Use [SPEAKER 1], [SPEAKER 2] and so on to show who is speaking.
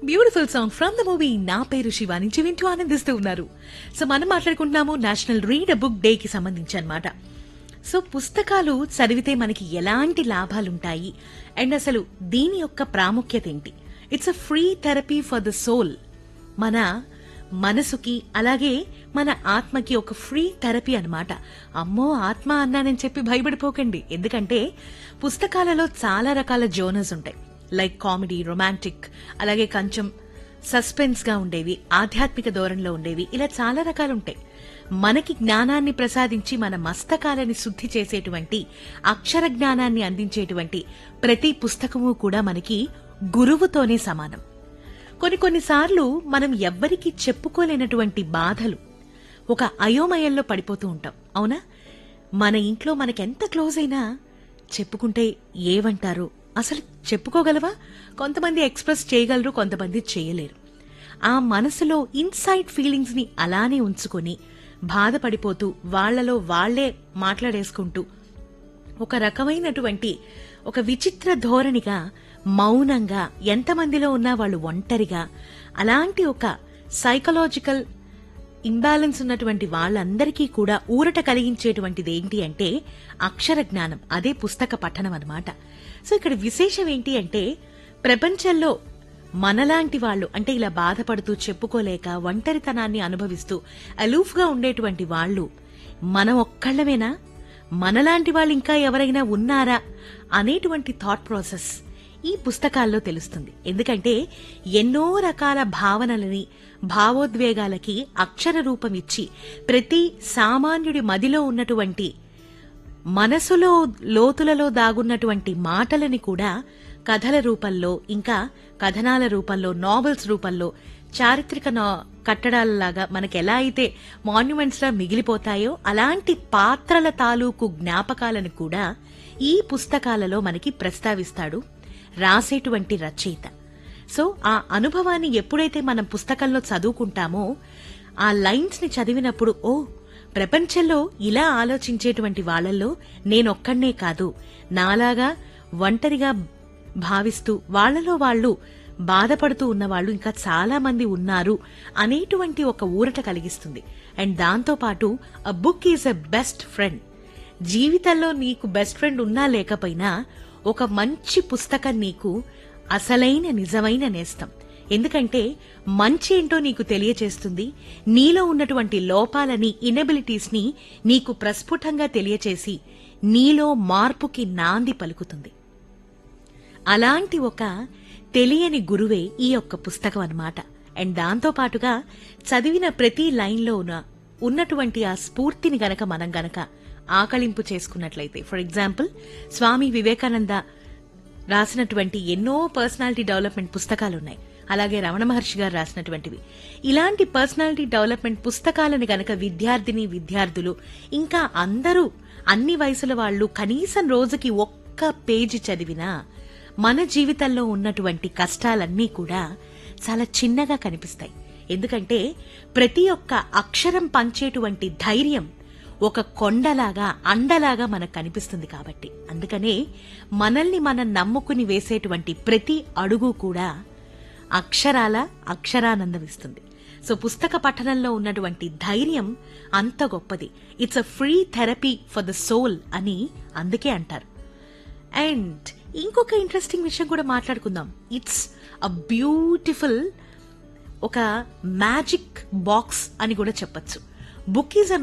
[SPEAKER 1] beautiful song from the movie Naa Peru Siva నుంచి వింటూ ఆనందిస్తూ ఉన్నారు సో మనం మాట్లాడుకుంటున్నాము national read a book day కి సంబంధించి అనమాట సో పుస్తకాలు చదివితే మనకి ఎలాంటి లాభాలుంటాయి అండ్ అసలు దీని యొక్క ప్రాముఖ్యత ఏంటి it's a free therapy for the soul మన మనసుకి అలాగే మన ఆత్మకి ఒక ఫ్రీ థెరపీ అన్నమాట అమ్మో ఆత్మ అన్నానని చెప్పి భయపడిపోకండి ఎందుకంటే పుస్తకాలలో చాలా రకాల జోనర్స్ ఉంటాయి లైక్ కామెడీ రొమాంటిక్ అలాగే కొంచెం సస్పెన్స్ గా ఉండేవి ఆధ్యాత్మిక ధోరణిలో ఉండేవి ఇలా చాలా రకాలు ఉంటాయి మనకి జ్ఞానాన్ని ప్రసాదించి మన మస్తకాలని శుద్ధి చేసేటువంటి అక్షర జ్ఞానాన్ని అందించేటువంటి ప్రతి పుస్తకము కూడా మనకి గురువుతోనే సమానం కొన్ని కొన్నిసార్లు మనం ఎవ్వరికీ చెప్పుకోలేనటువంటి బాధలు ఒక అయోమయంలో పడిపోతూ ఉంటాం అవునా మన ఇంట్లో మనకెంత క్లోజ్ అయినా చెప్పుకుంటే ఏమంటారు అసలు చెప్పుకోగలవా కొంతమంది ఎక్స్ప్రెస్ చేయగలరు కొంతమంది చేయలేరు ఆ మనసులో ఇన్సైడ్ ఫీలింగ్స్ ని అలానే ఉంచుకొని బాధపడిపోతూ వాళ్లలో వాళ్లే మాట్లాడేసుకుంటూ ఒక రకమైనటువంటి ఒక విచిత్ర ధోరణిగా మౌనంగా ఎంతమందిలో ఉన్నా వాళ్ళు ఒంటరిగా అలాంటి ఒక సైకలాజికల్ ఇంబ్యాలెన్స్ ఉన్నటువంటి వాళ్ళందరికీ కూడా ఊరట కలిగించేటువంటిది ఏంటి అంటే అక్షర జ్ఞానం అదే పుస్తక పఠనం అన్నమాట సో ఇక్కడ విశేషం ఏంటి అంటే ప్రపంచంలో మనలాంటి వాళ్ళు అంటే ఇలా బాధపడుతూ చెప్పుకోలేక ఒంటరితనాన్ని అనుభవిస్తూ అలూఫ్ గా ఉండేటువంటి వాళ్ళు మనం ఒక్కళ్ళమేనా మనలాంటి వాళ్ళు ఇంకా ఎవరైనా ఉన్నారా అనేటువంటి థాట్ ప్రాసెస్ ఈ పుస్తకాల్లో తెలుస్తుంది ఎందుకంటే ఎన్నో రకాల భావనలని భావోద్వేగాలకి అక్షర రూపం ఇచ్చి ప్రతి సామాన్యుడి మదిలో ఉన్నటువంటి మనసులో లోతులలో దాగున్నటువంటి మాటలని కూడా కథల రూపంలో ఇంకా కథనాల రూపంలో నావెల్స్ రూపంలో చారిత్రక నా- కట్టడాలలాగా మనకి ఎలా అయితే మాన్యుమెంట్స్ లా మిగిలిపోతాయో అలాంటి పాత్రల తాలూకు జ్ఞాపకాలను కూడా ఈ పుస్తకాలలో మనకి ప్రస్తావిస్తాడు రాసేటువంటి రచయిత సో ఆ అనుభవాన్ని ఎప్పుడైతే మనం పుస్తకంలో చదువుకుంటామో ఆ లైన్స్ ని చదివినప్పుడు ఓ ప్రపంచంలో ఇలా ఆలోచించేటువంటి వాళ్ళల్లో నేనొక్కడే కాదు నాలాగా ఒంటరిగా భావిస్తూ వాళ్ళలో వాళ్ళు బాధపడుతూ ఉన్న వాళ్ళు ఇంకా చాలా మంది ఉన్నారు అనేటువంటి ఒక ఊరట కలిగిస్తుంది అండ్ దాంతో పాటు a book is a best friend జీవితంలో నీకు బెస్ట్ ఫ్రెండ్ ఉన్నా లేకపోయినా ఒక మంచి పుస్తకం నీకు అసలైన నిజమైన నేస్తం ఎందుకంటే మంచి ఏంటో నీకు తెలియచేస్తుంది నీలో ఉన్నటువంటి లోపాలని ఇనబిలిటీస్ ని నీకు ప్రస్ఫుటంగా తెలియచేసి నీలో మార్పుకి నాంది పలుకుతుంది అలాంటి ఒక తెలియని గురువే ఈ యొక్క పుస్తకం అన్నమాట అండ్ దాంతో పాటుగా చదివిన ప్రతి లైన్లో ఉన్న ఉన్నటువంటి ఆ స్ఫూర్తిని గనక మనం గనక ఆకలింపు చేసుకున్నట్లయితే ఫర్ ఎగ్జాంపుల్ స్వామి వివేకానంద రాసినటువంటి ఎన్నో పర్సనాలిటీ డెవలప్మెంట్ పుస్తకాలు ఉన్నాయి అలాగే రమణ మహర్షి గారు రాసినటువంటివి ఇలాంటి పర్సనాలిటీ డెవలప్మెంట్ పుస్తకాలను గనక విద్యార్థిని విద్యార్థులు ఇంకా అందరూ అన్ని వయసుల వాళ్ళు కనీసం రోజుకి ఒక్క పేజీ చదివినా మన జీవితంలో ఉన్నటువంటి కష్టాలన్నీ కూడా చాలా చిన్నగా కనిపిస్తాయి ఎందుకంటే ప్రతి ఒక్క అక్షరం పంచేటువంటి ధైర్యం ఒక కొండలాగా అండలాగా మనకు కనిపిస్తుంది కాబట్టి అందుకనే మనల్ని మనం నమ్ముకుని వేసేటువంటి ప్రతి అడుగు కూడా అక్షరాల అక్షరానందమిస్తుంది సో పుస్తక పఠనంలో ఉన్నటువంటి ధైర్యం అంత గొప్పది it's a free therapy for the soul అని అందుకే అంటారు అండ్ ఇంకొక ఇంట్రెస్టింగ్ విషయం కూడా మాట్లాడుకుందాం ఇట్స్ అ బ్యూటిఫుల్ ఒక మ్యాజిక్ బాక్స్ అని కూడా చెప్పొచ్చు బుక్ ఈజ్ అ